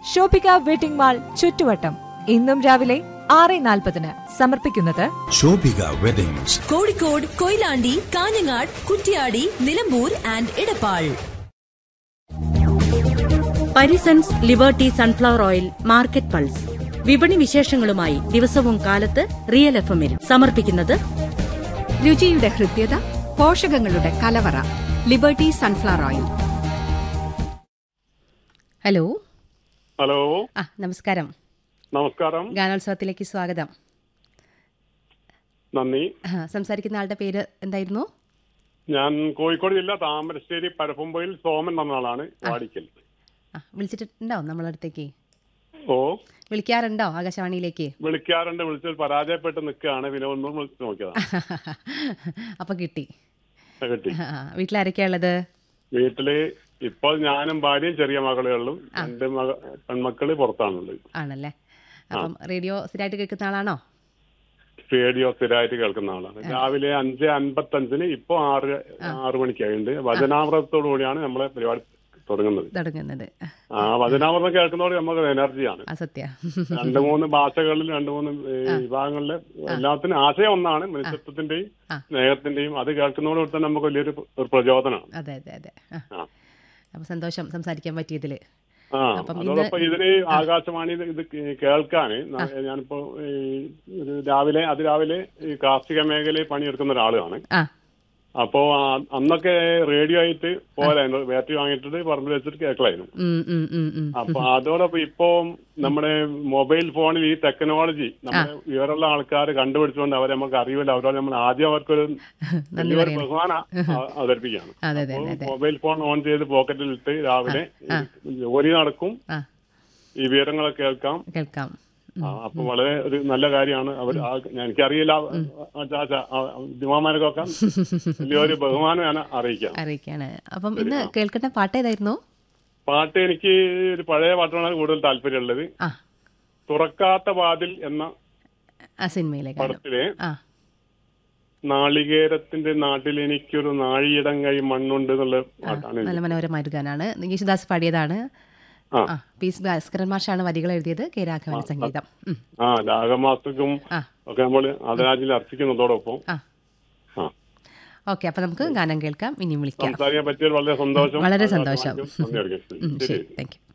Shoppika wedding mall ചുറ്റുവട്ടം ഇന്നും രാവിലെ ആറ് നാൽപ്പതിന് സമർപ്പിക്കുന്നത് Shobhika weddings Kozhikode Koyilandy Kanhangad Kuttiady Nilambur and Edappal Parisons liberty sunflower oil market pulse വിപണി വിശേഷങ്ങളുമായി ദിവസവും കാലത്ത് റിയൽ എഫ് എമ്മിൽ സമർപ്പിക്കുന്നത് രുചിയുടെ ഹൃദ്യത പോഷകങ്ങളുടെ കലവറ liberty sunflower oil hello hello ആ നമസ്കാരം നമസ്കാരം ഗാനോത്സവത്തിലേക്ക് സ്വാഗതം നന്ദി ആ, സംസാരിക്കുന്ന ആളുടെ പേര് എന്തായിരുന്നു ഞാൻ കോഴിക്കോട് ജില്ല താമരശ്ശേരി പരപ്പുമ്പയിൽ സോമൻ എന്ന ആളാണ് വാടിക്കൽ ആ വിളിച്ചിട്ടുണ്ടോ നമ്മളടുത്തേക്ക് ഓ വിളിക്കാറുണ്ടോ ആകാശവാണിയിലേക്ക് വിളിക്കാറുണ്ട് വിളിച്ചത് പരാജയപ്പെട്ട് നിൽക്കുകയാണ് പിന്നെ ഒന്നും വിളിച്ച് നോക്കിയതാ അപ്പൊ കിട്ടി കിട്ടി ആ, വീട്ടിലാരൊക്കെയാ ഉള്ളത് വീട്ടില് ഇപ്പോൾ ഞാനും ഭാര്യയും ചെറിയ മകളേ ഉള്ളൂ രണ്ട് മക പെൺമക്കള് പുറത്താണുള്ളത് ആണല്ലേ അപ്പം റേഡിയോ സ്ഥിരമായിട്ട് കേൾക്കുന്ന ആളാണോ റേഡിയോ സ്ഥിരമായിട്ട് കേൾക്കുന്ന ആളാണ് രാവിലെ അഞ്ച് അൻപത്തഞ്ചിന് ഇപ്പൊ ആറ് ആറ് മണിക്കായുണ്ട് വചനാമൃതത്തോടു കൂടിയാണ് നമ്മളെ പരിപാടി തുടങ്ങുന്നത് തുടങ്ങുന്നത് ആ വചനാമൃതം കേൾക്കുന്നതോടെ നമുക്ക് എനർജിയാണ് ആ സത്യ രണ്ട് മൂന്ന് ഭാഷകളിൽ രണ്ട് മൂന്ന് ഏ, വിഭാഗങ്ങളിലെ എല്ലാത്തിനും ആശയം ഒന്നാണ് മനുഷ്യത്വത്തിന്റെയും ആ. സ്നേഹത്തിന്റെയും അത് കേൾക്കുന്നതോട് തന്നെ നമുക്ക് വലിയൊരു ഒരു പ്രചോദനമാണ് അതെ അതെ അതെ ആ ആ. അപ്പൊ സന്തോഷം സംസാരിക്കാൻ പറ്റിയതില് ആ അപ്പം ഇന്ന് അതോടൊപ്പം ഇതിന് ആകാശവാണി ഇത് ഇത് കേൾക്കാന് ന- ഞാനിപ്പോ ഈ ഒരു രാവിലെ അതിരാവിലെ ഈ കാർഷിക മേഖലയിൽ പണിയെടുക്കുന്ന ഒരാളാണ് ആ അപ്പോ ആ- അന്നൊക്കെ റേഡിയോ ആയിട്ട് പോലായിരുന്നു ബാറ്ററി വാങ്ങിയിട്ട് പറമ്പിൽ വെച്ചിട്ട് കേൾക്കലായിരുന്നു ഉം, ഉം, ഉം, ഉം. അപ്പൊ അതോടൊപ്പം ഇപ്പോ നമ്മുടെ മൊബൈൽ ഫോണിൽ ഈ ടെക്നോളജി നമ്മുടെ വിവരമുള്ള ആൾക്കാർ കണ്ടുപിടിച്ചുകൊണ്ട് അവരെ നമുക്ക് അറിയില്ല അവരോട് നമ്മൾ ആദ്യം അവർക്കൊരു നന്ദി വലിയൊരു പറയണം ബഹുമാന അവതരിപ്പിക്കുകയാണ് അതെ അതെ അപ്പോൾ അതെ മൊബൈൽ ഫോൺ ഓൺ ചെയ്ത് പോക്കറ്റിൽ ഇട്ട് രാവിലെ ജോലി നടക്കും ആ ഈ വിവരങ്ങളൊക്കെ കേൾക്കാം കേൾക്കാം ആ, അപ്പൊ വളരെ ഒരു നല്ല കാര്യമാണ് അവർ ആ- ഞാൻ- എനിക്കറിയില്ല ദിമാമാർക്കൊക്കെ വലിയൊരു ബഹുമാനം ഞാൻ അറിയിക്കാം അറിയിക്കാണ് അപ്പം ഇന്ന് കേൾക്കേണ്ട പാട്ട് ഏതായിരുന്നു പാട്ട് എനിക്ക് ഒരു പഴയ പാട്ടാണ് കൂടുതൽ താല്പര്യമുള്ളത് ആ തുറക്കാത്ത വാതിൽ എന്ന ആ സിനിമയിലെ ഗാനം പടത്തിലെ ആ നാളികേരത്തിന്റെ നാട്ടിൽ എനിക്കൊരു നാഴിയിടം കൈ മണ്ണുണ്ട് എന്നുള്ള പാട്ടാണ് നല്ല എനിക്ക്. മനോഹരമായ ഒരു ഗാനാണ് യേശുദാസ് പാടിയതാണ് ആ. ആ പീസ് ഭാസ്കരൻ മാഷാണ് വരികൾ എഴുതിയത് കെ രാഘവൻ സംഗീതം ഉം. ആ രാഗമാസക്കും ആ ഒക്കെ നമ്മൾ ആദരാജിൽ അർപ്പിക്കുന്നതോടൊപ്പം ആ ആ ഓക്കെ അപ്പൊ നമുക്ക് ഗാനം കേൾക്കാം ഇനിയും വിളിക്കാം സംസാരിക്കാൻ പറ്റിയത് വളരെ സന്തോഷം വളരെ സന്തോഷം നന്ദി അറിയിക്കുന്നു. ഉം, ശരി ശരി താങ്ക് യു